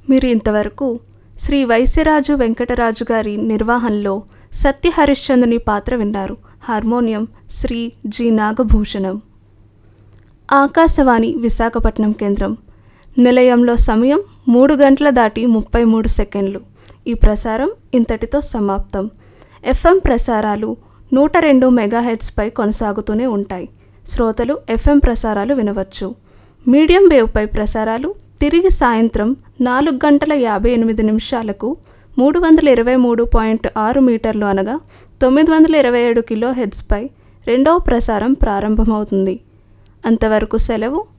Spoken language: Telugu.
మీరు ఇంతవరకు శ్రీ వైశ్యరాజు వెంకటరాజు గారి నిర్వహణలో సత్య హరిశ్చంద్రుని పాత్ర విన్నారు హార్మోనియం శ్రీ జి నాగభూషణం ఆకాశవాణి విశాఖపట్నం కేంద్రం నిలయంలో సమయం మూడు గంటల దాటి ముప్పై మూడు సెకండ్లు ఈ ప్రసారం ఇంతటితో సమాప్తం ఎఫ్ఎం ప్రసారాలు నూట రెండు మెగాహెడ్స్పై కొనసాగుతూనే ఉంటాయి శ్రోతలు ఎఫ్ఎం ప్రసారాలు వినవచ్చు మీడియం వేవ్పై ప్రసారాలు తిరిగి సాయంత్రం నాలుగు గంటల యాభై ఎనిమిది నిమిషాలకు మూడు వందల ఇరవై మూడు పాయింట్ ఆరు మీటర్లు అనగా తొమ్మిది వందల ఇరవై ఏడు కిలో హెడ్స్పై రెండవ ప్రసారం ప్రారంభమవుతుంది అంతవరకు సెలవు